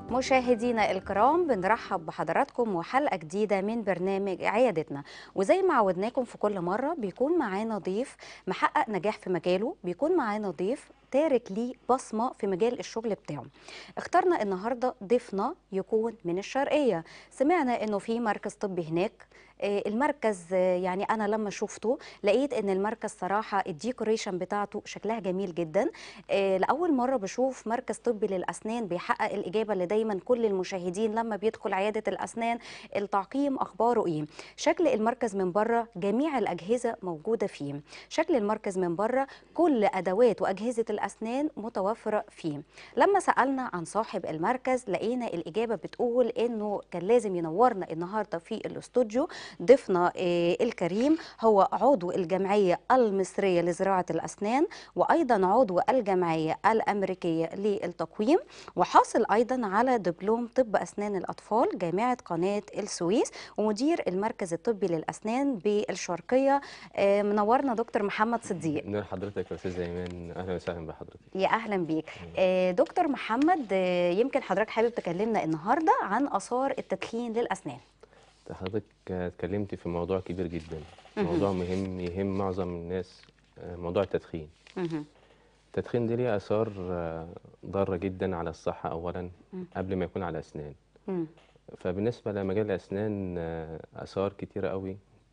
مشاهدينا الكرام بنرحب بحضراتكم وحلقة جديدة من برنامج عيادتنا وزي ما عودناكم في كل مرة بيكون معانا ضيف محقق نجاح في مجاله بيكون معانا ضيف تارك ليه بصمة في مجال الشغل بتاعه اخترنا النهاردة ضيفنا يكون من الشرقية سمعنا انه في مركز طبي هناك آه، المركز آه، يعني انا لما شفته لقيت ان المركز صراحه الديكوريشن بتاعته شكلها جميل جدا آه، لاول مره بشوف مركز طبي للاسنان بيحقق الاجابه اللي دايما كل المشاهدين لما بيدخل عياده الاسنان التعقيم اخباره ايه شكل المركز من بره جميع الاجهزه موجوده فيه شكل المركز من بره كل ادوات واجهزه الاسنان متوفره فيه لما سالنا عن صاحب المركز لقينا الاجابه بتقول انه كان لازم ينورنا النهارده في الاستوديو ضيفنا آه، الكريم هو عضو الجمعيه المصريه لزراعه الاسنان وايضا عضو الجمعيه الامريكيه للتقويم وحاصل ايضا على دبلوم طب اسنان الاطفال جامعه قناه السويس ومدير المركز الطبي للاسنان بالشرقيه آه، منورنا دكتور محمد صديق نور حضرتك يا استاذ ايمان اهلا وسهلا بحضرتك يا اهلا بيك آه، دكتور محمد آه، يمكن حضرتك حابب تكلمنا النهارده عن اثار التدخين للاسنان حضرتك اتكلمت في موضوع كبير جدا مهم. موضوع مهم يهم معظم الناس آه، موضوع التدخين مهم. التدخين دي ليه اثار آه، ضاره جدا على الصحه اولا مم. قبل ما يكون على الاسنان مم. فبالنسبه لمجال الاسنان آه، اثار كتيره قوي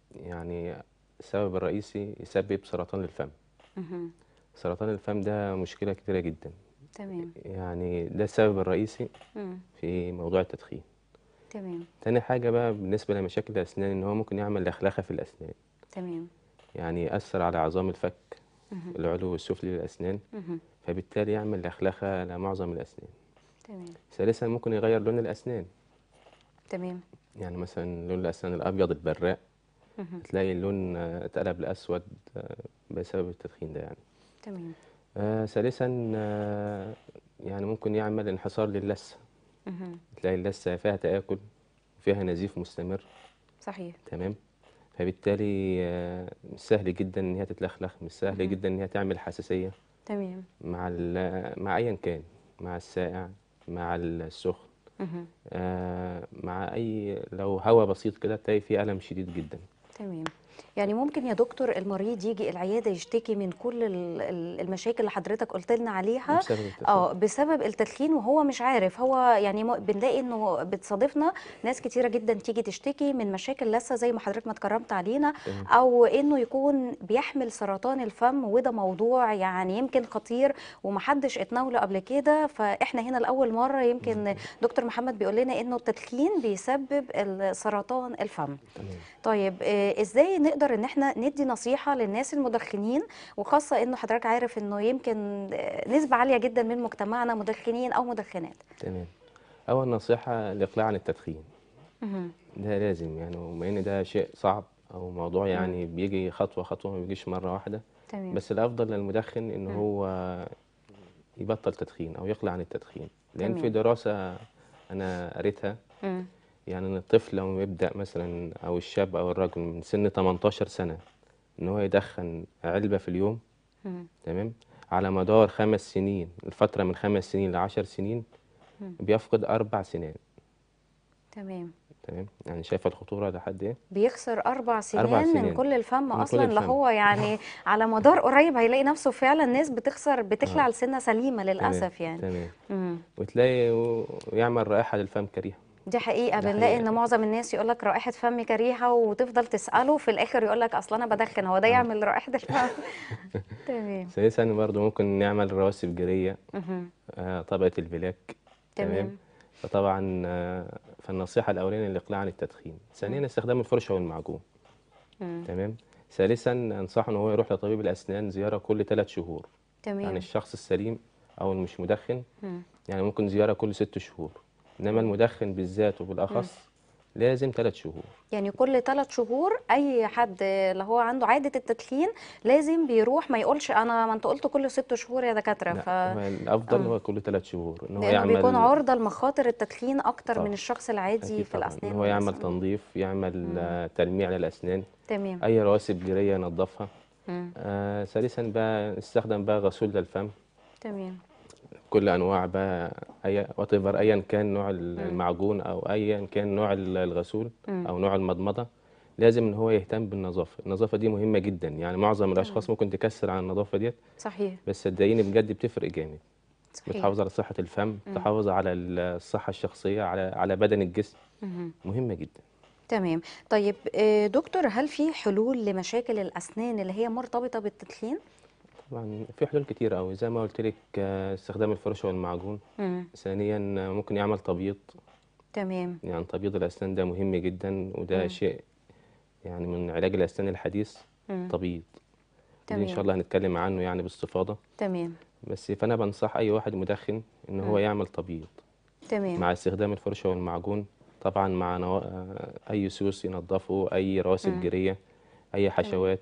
يعني السبب الرئيسي يسبب سرطان الفم مهم. سرطان الفم ده مشكله كتيره جدا تمام يعني ده السبب الرئيسي مم. في موضوع التدخين تمام تاني حاجة بقى بالنسبة لمشاكل الأسنان إن هو ممكن يعمل لخلخة في الأسنان تمام يعني يأثر على عظام الفك مهم. العلوي والسفلي للأسنان مهم. فبالتالي يعمل لخلخة لمعظم الأسنان تمام ثالثا ممكن يغير لون الأسنان تمام يعني مثلا لون الأسنان الأبيض البراق مهم. تلاقي اللون آه، اتقلب لأسود آه، بسبب التدخين ده يعني تمام آه، ثالثا آه، يعني ممكن يعمل انحسار للثة مهم. تلاقي اللثة فيها تآكل وفيها نزيف مستمر صحيح تمام فبالتالي آه، مش سهل جدا ان هي تتلخلخ مش سهل مهم. جدا ان هي تعمل حساسيه تمام مع ال- مع ايا كان مع الساقع مع السخن مهم. آه، مع اي لو هواء بسيط كده تلاقي فيه الم شديد جدا تمام يعني ممكن يا دكتور المريض يجي العياده يشتكي من كل ال- ال- المشاكل اللي حضرتك قلت لنا عليها بسبب التدخين. اه بسبب التدخين وهو مش عارف هو يعني م- بنلاقي انه بتصادفنا ناس كتيره جدا تيجي تشتكي من مشاكل لثه زي ما حضرتك ما اتكرمت علينا تمام. او انه يكون بيحمل سرطان الفم وده موضوع يعني يمكن خطير ومحدش اتناوله قبل كده فاحنا هنا لاول مره يمكن دكتور محمد بيقول لنا انه التدخين بيسبب ال- سرطان الفم تمام طيب آه، ازاي نقدر ان احنا ندي نصيحة للناس المدخنين وخاصة انه حضرتك عارف انه يمكن آه، نسبة عالية جدا من مجتمعنا مدخنين او مدخنات تمام اول نصيحه الاقلاع عن التدخين مهم. ده لازم يعني وبما ان ده شيء صعب او موضوع يعني بيجي خطوه خطوه ما بيجيش مره واحده تمام بس الافضل للمدخن ان مم. هو يبطل تدخين او يقلع عن التدخين لان تمام. في دراسه انا قريتها مم. يعني ان الطفل لما يبدا مثلا او الشاب او الرجل من سن 18 سنه ان هو يدخن علبه في اليوم مم. تمام على مدار خمس سنين الفتره من خمس سنين لعشر سنين مم. بيفقد اربع سنان تمام تمام يعني شايفه الخطوره لحد ايه بيخسر أربع سنين, أربع من سنين. كل الفم من كل أصلا اللي الفم. هو يعني على مدار قريب هيلاقي نفسه فعلا ناس بتخسر بتخلع آه. لسنة سليمة تمام للأسف يعني تمام مم. وتلاقي و- ويعمل رائحه للفم كريهه دي حقيقة ده بنلاقي حقيقة. ان معظم الناس يقول لك رائحة فمي كريهة وتفضل تسأله في الآخر يقول لك أصل أنا بدخن هو ده آه. يعمل رائحة الفم تمام ثالثا برضه ممكن نعمل رواسب جيريه مهم. آه، طبقه البلاك تمام فطبعا آه، فالنصيحه الاولانيه الاقلاع عن التدخين ثانيا استخدام الفرشه والمعجون مم. تمام ثالثا انصحه ان هو يروح لطبيب الاسنان زياره كل ثلاث شهور يعني تمام الشخص السليم او المش مدخن مم. يعني ممكن زياره كل ست شهور انما المدخن بالذات وبالاخص لازم ثلاث شهور يعني كل ثلاث شهور اي حد اللي هو عنده عاده التدخين لازم بيروح ما يقولش انا ما انت قلت كل ست شهور يا دكاتره ف لا هو الافضل آه. هو كل ثلاث شهور ان هو لانه يعمل بيكون عرضه لمخاطر التدخين اكتر من طبعا. الشخص العادي أكيد في طبعا الاسنان ان هو يعمل والأسنان. تنظيف يعمل آه، تلميع للاسنان تمام اي رواسب جيريه ينظفها مم. آه ثالثا بقى نستخدم بقى غسول للفم تمام كل انواع بقى اي وات ايفر ايا كان نوع ال- مم. المعجون او ايا كان نوع ال- الغسول مم. او نوع المضمضه لازم ان هو يهتم بالنظافه النظافه دي مهمه جدا يعني معظم الاشخاص ممكن تكسر عن النظافه ديت صحيح بس صدقيني بجد بتفرق جامد صحيح بتحافظ على صحه الفم مم. تحافظ على الصحه الشخصيه على على بدن الجسم مهم. مهمه جدا تمام طيب آه، دكتور هل في حلول لمشاكل الأسنان اللي هي مرتبطة بالتدخين؟ طبعا في حلول كتير قوي زي ما قلت لك آه، استخدام الفرشه والمعجون مم. ثانيا آه، ممكن يعمل تبييض تمام يعني تبييض الاسنان ده مهم جدا وده مم. شيء يعني من علاج الاسنان الحديث مم. تبييض دي ان تمام شاء الله هنتكلم عنه يعني باستفاضه تمام بس فانا بنصح اي واحد مدخن ان هو مم. يعمل تبييض تمام مع استخدام الفرشه والمعجون طبعا مع نوا... آه، اي سوس ينضفه اي رواسب مم. جيريه اي حشوات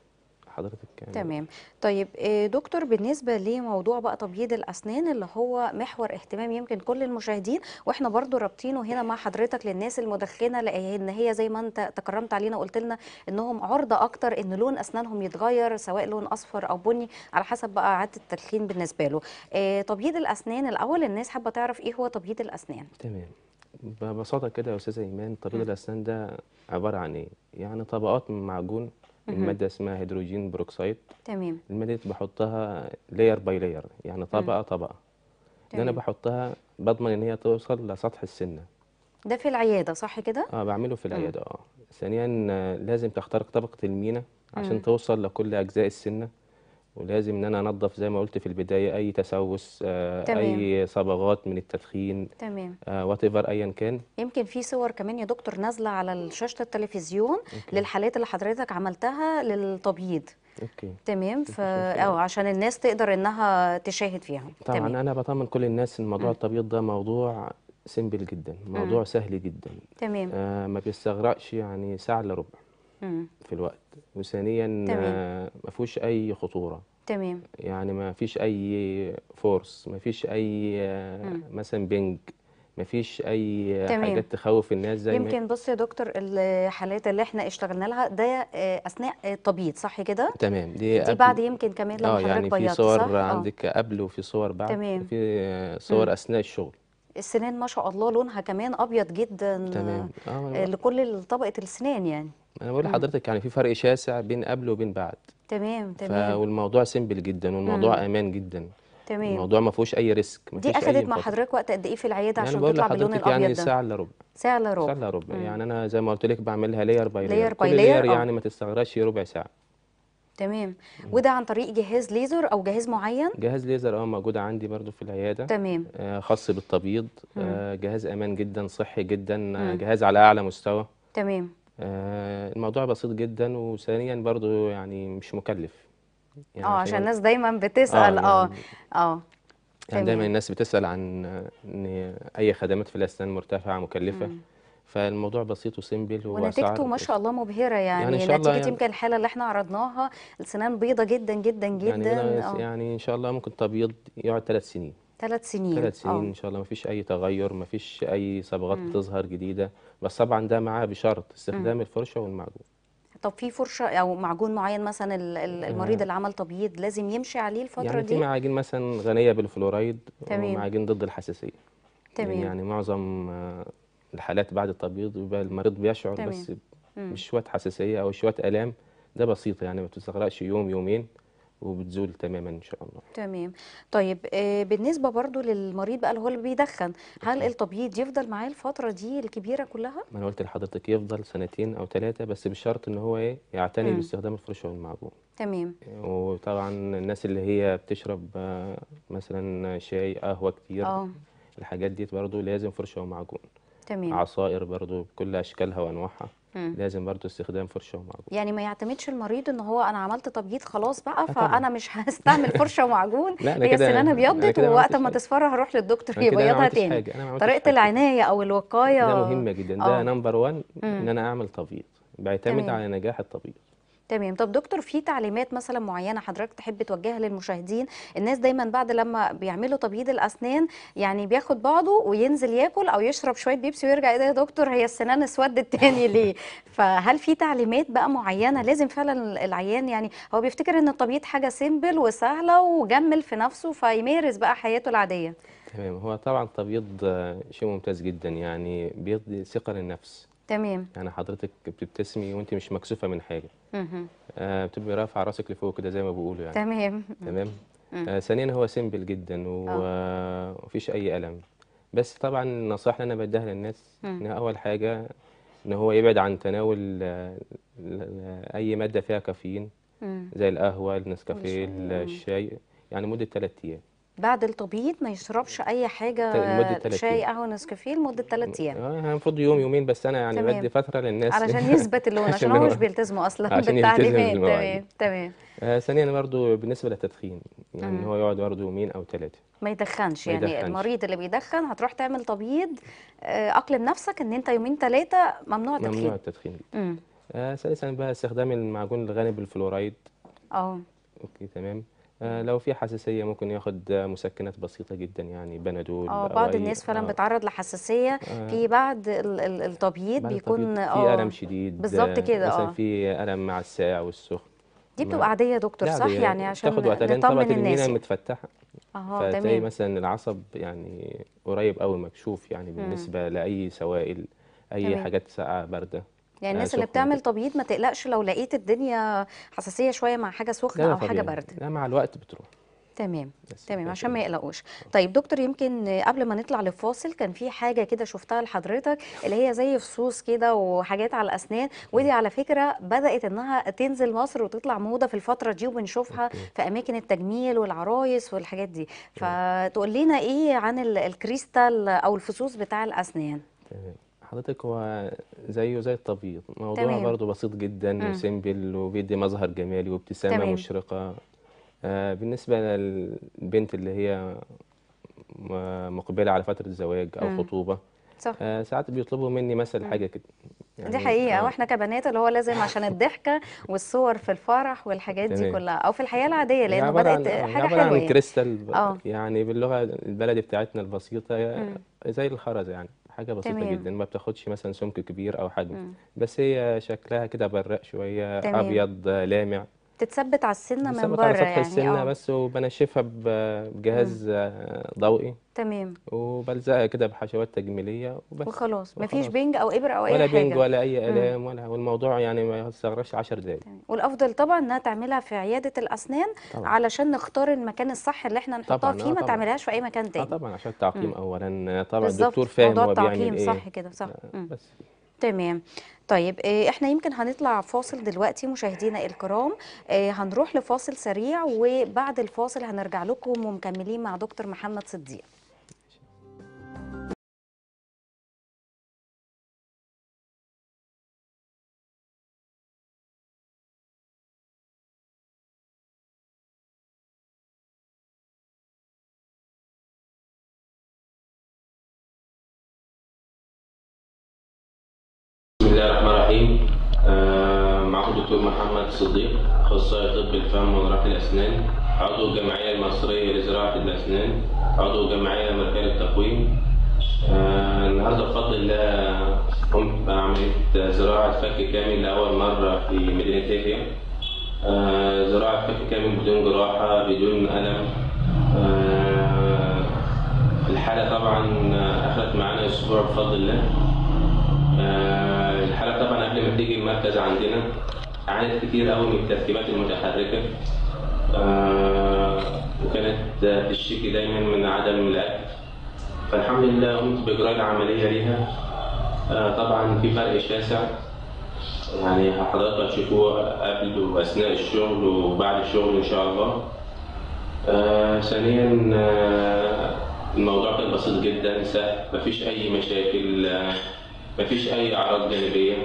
حضرتك يعني تمام طيب آه، دكتور بالنسبة لموضوع بقى تبييض الأسنان اللي هو محور اهتمام يمكن كل المشاهدين واحنا برضو رابطينه هنا مع حضرتك للناس المدخنة لأن هي زي ما انت تكرمت علينا قلت لنا انهم عرضة اكتر ان لون أسنانهم يتغير سواء لون أصفر أو بني على حسب بقى عادة التدخين بالنسبة له آه، تبييض الأسنان الأول الناس حابة تعرف ايه هو تبييض الأسنان تمام ببساطه كده يا استاذه ايمان تبييض مم. الاسنان ده عباره عن ايه يعني طبقات من معجون من مهم. ماده اسمها هيدروجين بروكسيد تمام المادة دي بحطها لاير باي لاير يعني طبقة طبقة اللي أنا تمام بحطها بضمن إن هي توصل لسطح السنة ده في العيادة صح كده؟ اه بعمله في مم. العيادة اه ثانيا آه، لازم تخترق طبقة المينا عشان مم. توصل لكل أجزاء السنة ولازم إن أنا أنظف زي ما قلت في البداية أي تسوس آه، تمام أي صبغات من التدخين تمام وات ايفر أيا كان يمكن في صور كمان يا دكتور نازلة على شاشة التلفزيون أوكي للحالات اللي حضرتك عملتها للتبييض أوكي تمام ف مفيش مشكلة أو عشان الناس تقدر انها تشاهد فيها طبعا تمام أنا بطمن كل الناس إن موضوع مم. التبييض ده موضوع سيمبل جدا مم. موضوع سهل جدا تمام آه ما بيستغرقش يعني ساعة إلا ربع مم. في الوقت وثانيا تمام آه، ما فيهوش اي خطوره تمام يعني ما فيش اي فورس ما فيش اي آه، مم. مثلا بنج ما فيش اي آه، تمام حاجات تخوف الناس زي ما يمكن بص يا دكتور الحالات اللي احنا اشتغلنا لها ده آه، اثناء التبييض صح كده تمام دي دي قبل بعد يمكن كمان لما اه حضرتك يعني في بيضت صح صور اه عندك قبل وفي صور بعد تمام في آه، صور مم. اثناء الشغل السنان ما شاء الله لونها كمان ابيض جدا تمام اه آه، ما أنا لكل طبقة السنان يعني انا بقول مم. لحضرتك يعني في فرق شاسع بين قبل وبين بعد تمام ف تمام والموضوع سيمبل جدا والموضوع مم. امان جدا تمام الموضوع ما فيهوش اي ريسك ما دي فيش اي اخدت مع مخاطره حضرتك وقت قد ايه في العياده يعني عشان بقول تطلع باللون لحضرتك يعني الابيض ده ساعه الا ربع ساعه الا ساعة ربع الا ربع مم. يعني انا زي ما قلت لك بعملها لاير باي لاير لاير كل باي لاير لاير يعني اه ما تستغرقش ربع ساعة تمام مم. وده عن طريق جهاز ليزر او جهاز معين جهاز ليزر اه موجود عندي برضو في العيادة تمام آه خاص بالتبييض مم. آه جهاز امان جدا صحي جدا آه مم. جهاز على اعلى مستوى تمام آه الموضوع بسيط جدا وثانيا برضو يعني مش مكلف يعني اه عشان عشان برضو الناس دايما اه بتسأل اه يعني اه يعني دايما تمام الناس بتسأل عن آه، ان اي خدمات في الاسنان مرتفعة مكلفة مم. فالموضوع بسيط وسيمبل ونتيجته واسعار ما شاء الله مبهرة يعني ان يعني شاء الله نتيجة يعني يمكن الحالة اللي احنا عرضناها السنان بيضة جدا جدا يعني جدا هنا اه يعني ان شاء الله ممكن تبييض يقعد ثلاث سنين ثلاث سنين ثلاث سنين اه ان شاء الله مفيش اي تغير مفيش اي صبغات مم. بتظهر جديده بس طبعا ده معاه بشرط مم. استخدام الفرشه والمعجون طب في فرشة او معجون معين مثلا ال- ال- المريض آه اللي عمل تبييض لازم يمشي عليه الفترة يعني في دي معاجين مثلا غنيه بالفلورايد تمام ومعاجين ضد الحساسيه لان تمام يعني معظم آه، الحالات بعد التبييض بيبقى المريض بيشعر تمام بس مم. بشويه حساسيه او شويه الام ده بسيطه يعني ما بتستغرقش يوم يومين وبتزول تماما ان شاء الله تمام طيب آه، بالنسبة برضو للمريض بقى اللي هو اللي بيدخن هل اوكي التبييض يفضل معاه الفترة دي الكبيرة كلها؟ ما انا قلت لحضرتك يفضل سنتين او ثلاثه بس بشرط ان هو ايه يعتني مم. باستخدام الفرشه والمعجون تمام وطبعا الناس اللي هي بتشرب آه، مثلا شاي قهوة كتير اه الحاجات دي برضو لازم فرشة ومعجون تمام عصائر برضو بكل أشكالها وأنواعها مم. لازم برضو استخدام فرشة ومعجون يعني ما يعتمدش المريض ان هو انا عملت تبييض خلاص بقى اه طبعا فانا مش هستعمل فرشة ومعجون لا أنا هي كده سنانها أنا ابيضت كده ما ووقت عملتش ما حاجة تصفر هروح للدكتور أنا كده أنا ما يبيضها عملتش تاني حاجة أنا ما عملتش طريقة حاجة كده العناية او ده الوقاية مهمة جدا ده اه نمبر وان إن مم. أنا أعمل تبييض بيعتمد تمام على نجاح التبييض تمام طب دكتور في تعليمات مثلا معينة حضرتك تحب توجهها للمشاهدين الناس دايما بعد لما بيعملوا تبييض الأسنان يعني بياخد بعضه وينزل ياكل أو يشرب شوية بيبسي ويرجع ايه ده يا دكتور هي السنان اسودت تاني ليه فهل في تعليمات بقى معينة لازم فعلا العيان يعني هو بيفتكر ان التبييض حاجة سيمبل وسهلة وجمل في نفسه فيمارس بقى حياته العادية تمام هو طبعا التبييض آه، شيء ممتاز جدا يعني بيدي ثقة للنفس تمام يعني حضرتك بتبتسمي وانت مش مكسوفة من حاجة مهم. آه، بتبقي رافعة راسك لفوق كده زي ما بيقولوا يعني تمام تمام مم. آه، ثانيا هو سيمبل جدا و- ومفيش اي الم بس طبعا النصائح اللي انا بديها للناس مم. ان اول حاجه ان هو يبعد عن تناول آه، ل- ل- اي ماده فيها كافيين مم. زي القهوه النسكافيه والشاي، مم. الشاي يعني مده 3 ايام بعد التبييض ما يشربش اي حاجة ت- لمدة تلات شاي أيام. قهوة نسكافيه لمدة 3 ايام آه، يعني المفروض يوم يومين بس انا يعني تمام. بدي فتره للناس علشان يثبت اللون عشان عشان هو هو- مش بيلتزموا اصلا عشان يلتزم بالتعليمات بالمواعيد. تمام تمام آه، ثانيا برضو بالنسبه للتدخين يعني مم. هو يقعد برضو يومين او ثلاثه ما يدخنش ما يعني يدخنش. المريض اللي بيدخن هتروح تعمل تبييض آه، اقلم نفسك ان انت يومين ثلاثة ممنوع ممنوع التدخين التدخين امم آه، ثالثا بقى استخدام المعجون الغني بالفلورايد اه اوكي تمام آه لو في حساسية ممكن ياخد آه، مسكنات بسيطة جدا يعني بنادول اه أو بعض أي الناس فعلا آه بتعرض لحساسية آه في بعد ال- ال- التبييض بعد بيكون التبييض في اه ألم شديد بالظبط آه، كده مثلا اه في ألم مع الساعة والسخن دي ما بتبقى عادية يا دكتور لا صح دي يعني عشان تاخد وقت لأن طبقة نطمن الناس المينا يعني. متفتحة اه فتلاقي تمام مثلا العصب يعني قريب أوي مكشوف يعني مم. بالنسبة لأي سوائل أي تمام حاجات ساقعة باردة يعني آه الناس اللي سخنة بتعمل كده تبييض ما تقلقش لو لقيت الدنيا حساسية شوية مع حاجة لا سخنة ده او حاجة طبيعي باردة لا مع الوقت بتروح تمام بس تمام ده عشان ما كده يقلقوش طيب دكتور يمكن قبل ما نطلع للفاصل كان في حاجة كده شفتها لحضرتك اللي هي زي فصوص كده وحاجات على الأسنان ودي على فكرة بدأت إنها تنزل مصر وتطلع موضة في الفترة دي وبنشوفها اوكي في أماكن التجميل والعرايس والحاجات دي تمام فتقول لنا إيه عن ال- الكريستال أو الفصوص بتاع الأسنان تمام حضرتك هو زيه زي التبييض موضوع تمام برضو بسيط جدا مم. وسيمبل وبيدي مظهر جمالي وابتسامة تمام مشرقة آه، بالنسبة للبنت اللي هي م- مقبلة على فترة زواج أو مم. خطوبة صح آه، ساعات بيطلبوا مني مثلا مم. حاجة كده دي يعني حقيقة اه واحنا كبنات اللي هو لازم عشان الضحكة والصور في الفرح والحاجات دي تمام كلها أو في الحياة العادية هي لأنه عبارة بدأت عن اه هي حاجة عبارة حلوة عن يعني كريستال ب- اه يعني باللغة البلدي بتاعتنا البسيطة مم. زي الخرز يعني حاجة بسيطة تمام جدا ما بتاخدش مثلا سمك كبير أو حجم مم. بس هي شكلها كده برق شوية تمام أبيض آه، لامع تتثبت على السنة من بتثبت على بره سطح يعني السنة اه بس وبنشفها ب- مم. بجهاز آه، ضوئي تمام وبلزقها كده بحشوات تجميلية وبس وخلاص مفيش وخلاص بنج أو إبرة أو أي ولا بنج حاجة ولا أي مم. آلام ولا والموضوع يعني ما يستغرقش عشر دقايق تمام والأفضل طبعا إنها تعملها في عيادة الأسنان طبعا علشان نختار المكان الصح اللي احنا نحطها طبعا فيه اه ما طبعا تعملش في أي مكان اه تاني طبعا عشان التعقيم مم. أولا آه، طبعا الدكتور بالظبط فاهم موضوع هو بيعمل التعقيم إيه صح كده صح آه، مم. بس تمام طيب آه، احنا يمكن هنطلع فاصل دلوقتي مشاهدينا الكرام آه، هنروح لفاصل سريع وبعد الفاصل هنرجع لكم ومكملين مع دكتور محمد صديق بسم الله الرحمن الرحيم آه، معكم الدكتور محمد صديق اخصائي طب الفم وجراحه الاسنان عضو الجمعيه المصريه لزراعه الاسنان عضو الجمعيه الامريكيه للتقويم آه، النهارده بفضل الله قمت بعمليه زراعه فك كامل لاول مره في مدينه ليبيا آه، زراعه فك كامل بدون جراحه بدون الم آه، الحاله طبعا اخذت معانا اسبوع بفضل الله آه، الحالة طبعا قبل ما تيجي المركز عندنا عانت كتير قوي من التركيبات المتحركة آه، وكانت آه، تشتكي دايما من عدم الأكل فالحمد لله قمت بإجراء العملية ليها آه، طبعا في فرق شاسع يعني حضراتكم هتشوفوه قبل وأثناء الشغل وبعد الشغل إن شاء الله آه، ثانيا آه، الموضوع كان بسيط جدا سهل مفيش أي مشاكل آه، مفيش أي أعراض جانبية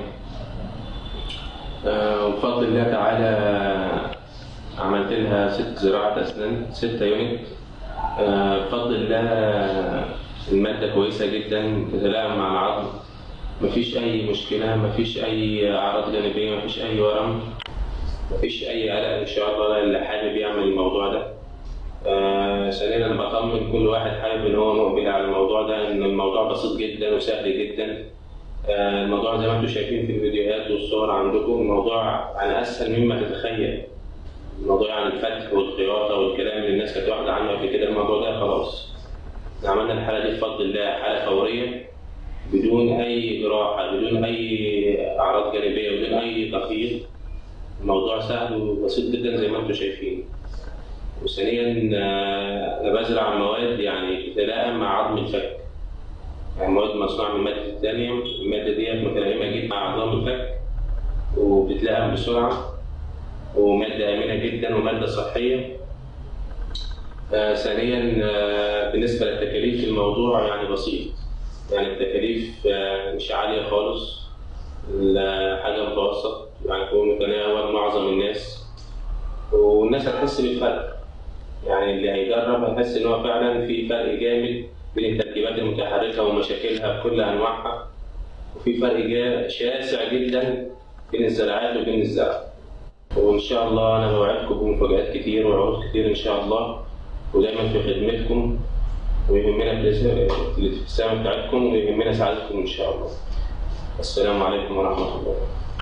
آه، وبفضل الله تعالى عملت لها ست زراعة أسنان ستة يونت آه، بفضل الله المادة كويسة جدا تتلائم مع العظم مفيش أي مشكلة مفيش أي أعراض جانبية مفيش أي ورم مفيش اي قلق ان شاء الله اللي حابب يعمل الموضوع ده آه، ثانيا انا بطمن كل واحد حابب ان هو مقبل على الموضوع ده ان الموضوع بسيط جدا وسهل جدا آه، الموضوع زي ما انتم شايفين في الفيديوهات والصور عندكم الموضوع يعني اسهل مما تتخيل الموضوع عن الفتح والخياطه والكلام اللي الناس كانت واخده عنه قبل كده الموضوع ده خلاص احنا عملنا الحاله دي بفضل الله حاله فوريه بدون اي جراحه بدون اي اعراض جانبيه بدون اي تخييط الموضوع سهل وبسيط جدا زي ما انتم شايفين وثانيا آه، انا بزرع مواد يعني تتلائم مع عظم الفك يعني مواد مصنوعه من ماده الثانيه الماده ديت متلائمه جدا مع عظام الفك وبتتلائم بسرعه وماده امنه جدا وماده صحيه آه، ثانيا آه، بالنسبه للتكاليف الموضوع يعني بسيط يعني التكاليف آه، مش عاليه خالص حاجه متوسط يعني يكون متناول معظم الناس والناس هتحس بالفرق يعني اللي هيجرب هيحس ان هو فعلا في فرق جامد بين التركيبات المتحركه ومشاكلها بكل انواعها وفي فرق جا- شاسع جدا بين الزراعات وبين الزرع وان شاء الله انا بوعدكم بمفاجآت كتير وعروض كتير ان شاء الله ودايما في خدمتكم ويهمنا الابتسام- الابتسامه بتاعتكم ويهمنا سعادتكم ان شاء الله السلام عليكم ورحمه الله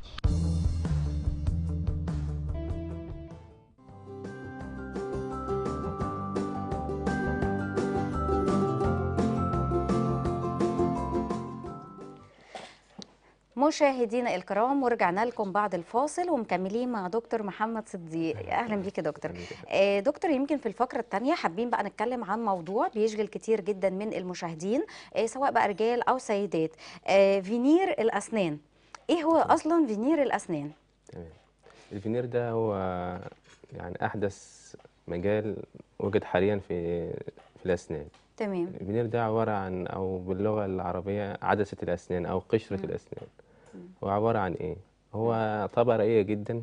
مشاهدينا الكرام ورجعنا لكم بعد الفاصل ومكملين مع دكتور محمد صديق اهلا بيك يا دكتور آه، دكتور يمكن في الفقره الثانيه حابين بقى نتكلم عن موضوع بيشغل كتير جدا من المشاهدين آه، سواء بقى رجال او سيدات آه، فينير الاسنان ايه هو اصلا فينير الاسنان تمام الفينير ده هو يعني أحدث مجال وجد حاليا في في الأسنان تمام الفينير ده عبارة عن أو باللغة العربية عدسة الأسنان أو قشرة مم. الأسنان هو عبارة عن إيه؟ هو طبقة رقيقة جدا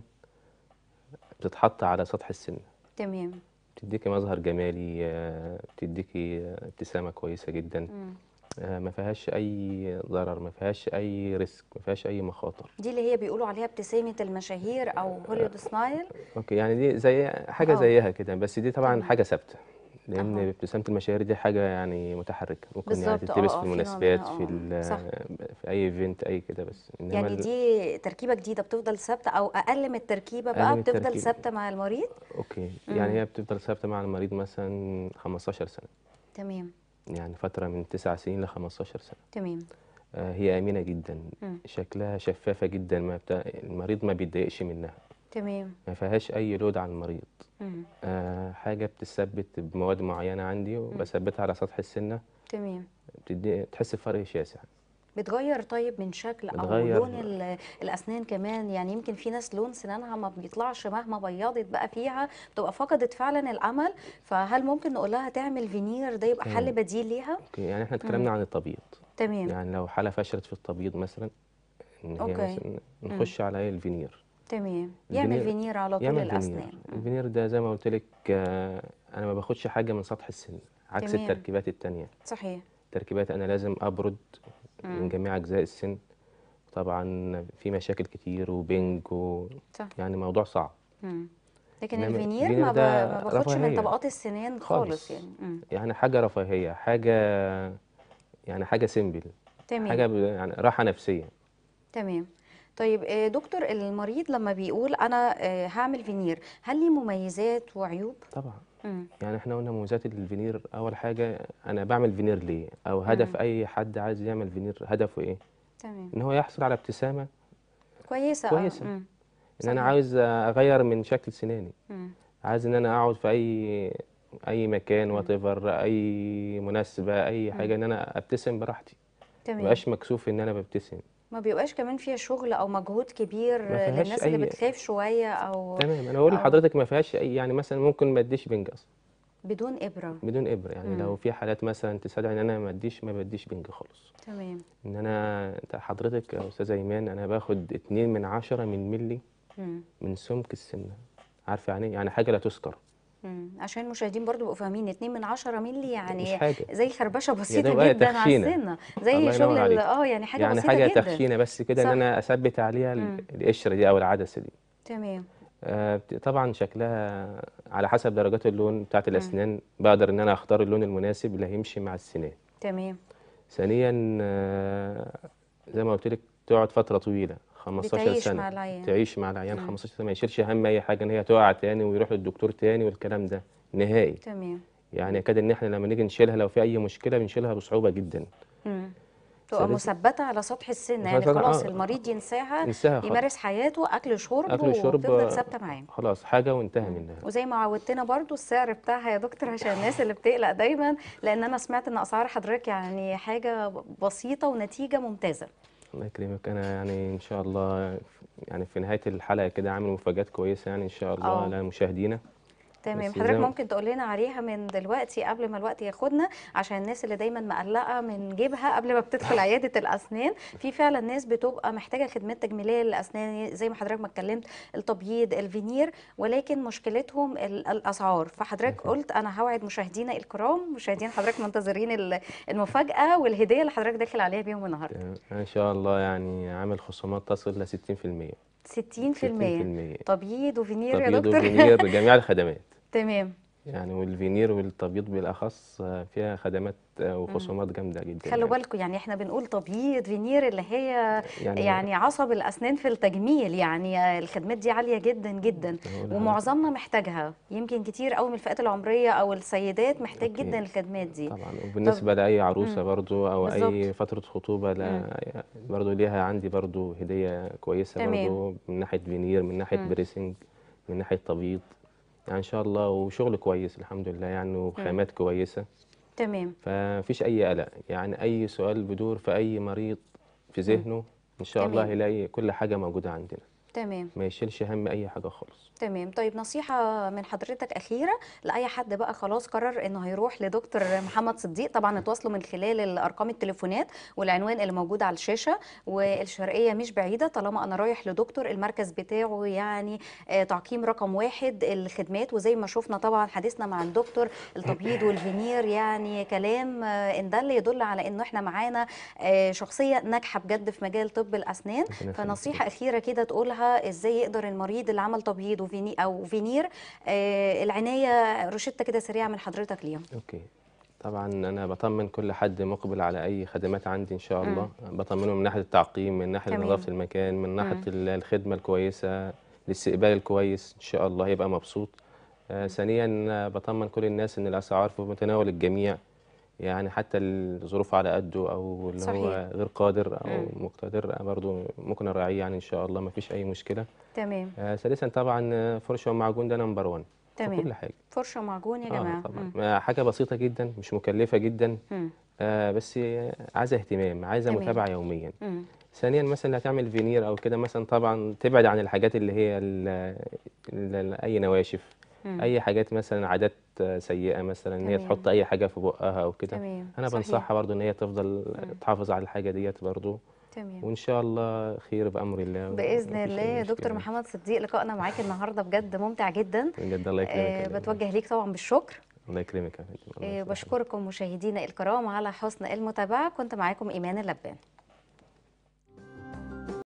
بتتحط على سطح السن تمام بتديكي مظهر جمالي آه، بتديكي آه، ابتسامة كويسة جدا مم. آه، ما فيهاش أي ضرر ما فيهاش أي ريسك ما فيهاش أي مخاطر دي اللي هي بيقولوا عليها ابتسامه المشاهير او هوليوود سمايل اوكي يعني دي زي حاجه اه. زيها كده بس دي طبعا تمام. حاجه ثابته لان أها. ابتسامه المشاهير دي حاجه يعني متحركه ممكن يعني بالظبط، اه، تلبس اه، في في نوع المناسبات منها، في اه، ال- صح. في اي ايفنت اي كده بس انما يعني ال- دي تركيبه جديده بتفضل ثابته او اقل من التركيبه أقل بقى من بتفضل التركيبة. ثابته مع المريض اوكي مم. يعني هي بتفضل ثابته مع المريض مثلا 15 سنه تمام يعني فتره من 9 سنين ل 15 سنه تمام آه، هي امنه جدا مم. شكلها شفافه جدا ما بتا... المريض ما بيتضايقش منها تمام ما فيهاش اي لود على المريض مم. آه، حاجه بتثبت بمواد معينه عندي وبثبتها على سطح السنه تمام بتدي تحس بفرق شاسع بتغير طيب من شكل او بتغير. لون ال- الاسنان كمان يعني يمكن في ناس لون سنانها ما بيطلعش مهما بيضت بقى فيها بتبقى فقدت فعلا الامل فهل ممكن نقول لها تعمل فينير ده يبقى حل تمام. بديل ليها اوكي يعني احنا اتكلمنا عن التبييض تمام يعني لو حالة فشلت في التبييض مثلا ان هي أوكي. مثلا نخش على ايه الفينير تمام يعمل الفينير- فينير على طول يعمل الاسنان فينير مم. الفينير ده زي ما قلت لك آه، انا ما باخدش حاجة من سطح السن عكس تمام. التركيبات التانية صحيح التركيبات انا لازم ابرد مم. من جميع اجزاء السن طبعا في مشاكل كتير وبنج و... صح يعني موضوع صعب مم. لكن إنما الفينير الفينير ما, ب... ده ما باخدش من رفاهية. طبقات السنان خالص خالص. يعني مم. يعني حاجة رفاهية حاجة يعني حاجة سيمبل تمام حاجة ب- يعني راحة نفسية تمام طيب آه، دكتور المريض لما بيقول انا آه، هعمل فينير هل ليه مميزات وعيوب طبعا مم. يعني احنا قلنا مميزات الفينير اول حاجه انا بعمل فينير ليه او هدف مم. اي حد عايز يعمل فينير هدفه ايه تمام ان هو يحصل على ابتسامه كويسه اه كويسة. مم. ان صحيح. انا عاوز اغير من شكل سناني مم. عايز ان انا اقعد في اي اي مكان وات اي مناسبه اي حاجه ان انا ابتسم براحتي ما تمام بقاش مكسوف ان انا ببتسم ما بيبقاش كمان فيها شغل او مجهود كبير ما آه، فيهاش للناس اللي أي- بتخاف شويه او تمام انا بقول أو- لحضرتك ما فيهاش اي يعني مثلا ممكن ما اديش بنج اصلا بدون ابره بدون ابره يعني مم. لو في حالات مثلا تستدعي ان انا ما اديش ما بديش بنج خالص تمام ان انا انت حضرتك يا استاذه ايمان انا باخد اتنين من عشرة من ملي مم. من سمك السنه عارفه يعني إيه؟ يعني حاجه لا تذكر مم. عشان المشاهدين برضو يبقوا فاهمين 2 من 10 مللي مش يعني حاجه زي خربشه بسيطه دوب آية جدا على تخشينة. السنه الله زي ينور شغل ال- عليك. اه يعني حاجه يعني بسيطه حاجه جدا تخشينه بس كده ان صح. انا اثبت عليها ال- مم. القشره دي او العدسه دي تمام آه، بت- طبعا شكلها على حسب درجات اللون بتاعت الاسنان بقدر ان انا اختار اللون المناسب اللي هيمشي مع السنان تمام ثانيا آه، زي ما قلت لك تقعد فتره طويله 15 بتعيش سنه مع العيان. تعيش مع العيان 15 سنه ما يشيلش هم اي حاجه ان هي تقع تاني ويروح للدكتور تاني والكلام ده نهائي تمام يعني يكاد ان احنا لما نيجي نشيلها لو في اي مشكله بنشيلها بصعوبه جدا مم. تبقى ثالثاً- مثبته على سطح السن يعني مثلاً خلاص آه. المريض ينساها ينساها خالص. يمارس حياته اكل شرب اكل شرب وتفضل آه، ثابته معاه خلاص حاجه وانتهى منها وزي ما عودتنا برضو السعر بتاعها يا دكتور عشان الناس اللي بتقلق دايما لان انا سمعت ان اسعار حضرتك يعني حاجه بسيطه ونتيجه ممتازه الله يكرمك انا يعني ان شاء الله يعني في نهايه الحلقه كده عامل مفاجات كويسه يعني ان شاء الله آه. لمشاهدينا تمام بس حضرتك زي ما- ممكن تقول لنا عليها من دلوقتي قبل ما الوقت ياخدنا عشان الناس اللي دايما مقلقه من جيبها قبل ما بتدخل عياده الاسنان في فعلا ناس بتبقى محتاجه خدمات تجميليه للاسنان زي ما حضرتك ما اتكلمت التبييض الفينير ولكن مشكلتهم ال- الاسعار فحضرتك قلت انا هوعد مشاهدينا الكرام مشاهدين حضرتك منتظرين ال- المفاجاه والهديه اللي حضرتك داخل عليها بيهم النهارده آه، ان شاء الله يعني عامل خصومات تصل ل 60% 60% 60% تبييض وفينير يا تبييض دكتور وفينير جميع الخدمات تمام يعني والفينير والتبييض بالاخص آه، فيها خدمات آه، وخصومات جامده جدا خلوا يعني. بالكم يعني احنا بنقول تبييض فينير اللي هي يعني- يعني عصب الاسنان في التجميل يعني الخدمات دي عاليه جدا جدا هقول لحضرتك. ومعظمنا محتاجها يمكن كتير قوي من الفئات العمريه او السيدات محتاج أكيد. جدا الخدمات دي طبعا وبالنسبه لاي عروسه مم. برضو او اي بالظبط. فتره خطوبه لا برضو ليها عندي برضو هديه كويسه تمام. برضو من ناحيه فينير من ناحيه مم. بريسنج من ناحيه تبييض يعني ان شاء الله وشغل كويس الحمد لله يعني وخامات كويسه تمام فمفيش اي قلق يعني اي سؤال بدور في اي مريض في ذهنه ان شاء الله تمام. هيلاقي كل حاجه موجوده عندنا تمام ما يشيلش هم اي حاجه خالص تمام طيب نصيحة من حضرتك أخيرة لأي حد بقى خلاص قرر إنه هيروح لدكتور محمد صديق طبعا اتواصلوا من خلال الأرقام التليفونات والعنوان اللي موجود على الشاشة والشرقية مش بعيدة طالما أنا رايح لدكتور المركز بتاعه يعني آه، تعقيم رقم واحد الخدمات وزي ما شفنا طبعا حديثنا مع الدكتور التبييض والفينير يعني كلام آه، إن ده اللي يدل على إنه إحنا معانا آه، شخصية ناجحة بجد في مجال طب الأسنان ربنا يخليك. فنصيحة أخيرة كده تقولها إزاي يقدر المريض اللي عمل تبييض وفيني أو فينير آه العناية روشتة كده سريعة من حضرتك ليهم اوكي طبعا انا بطمن كل حد مقبل على اي خدمات عندي ان شاء الله بطمنه من ناحيه التعقيم من ناحيه تمام. نظافه المكان من ناحيه ال- الخدمه الكويسه الاستقبال الكويس ان شاء الله هيبقى مبسوط آه ثانيا آه، بطمن كل الناس ان الاسعار في متناول الجميع يعني حتى الظروف على قده او اللي صحيح. هو غير قادر او مقتدر برضه ممكن اراعيه يعني ان شاء الله ما فيش اي مشكله تمام آه ثالثا طبعا آه، فرشه ومعجون ده نمبر 1 في تمام. كل حاجه فرشة ومعجون يا اه جماعة طبعا مم. آه، حاجه بسيطه جدا مش مكلفه جدا مم. آه بس عايزه اهتمام عايزه تمام. متابعه يوميا مم. ثانيا مثلا اللي هتعمل فينير او كده مثلا طبعا تبعد عن الحاجات اللي هي ال ال اي نواشف مم. اي حاجات مثلا عادات آه، سيئه مثلا ان هي تمام. تحط اي حاجه في بقها او كده تمام انا صحيح. بنصحها برضو ان هي تفضل تحافظ على الحاجه ديت برضو تمام وان شاء الله خير بامر الله بإذن ومفيش الله أي يا دكتور مشكلة. محمد صديق لقائنا معاك النهاردة بجد ممتع جدا بجد الله يكرمك آه يا فندم. بتوجه ليك طبعا بالشكر الله يكرمك يا فندم الله آه يصلحك. بشكركم مشاهدينا الكرام على حسن المتابعة كنت معاكم إيمان اللبان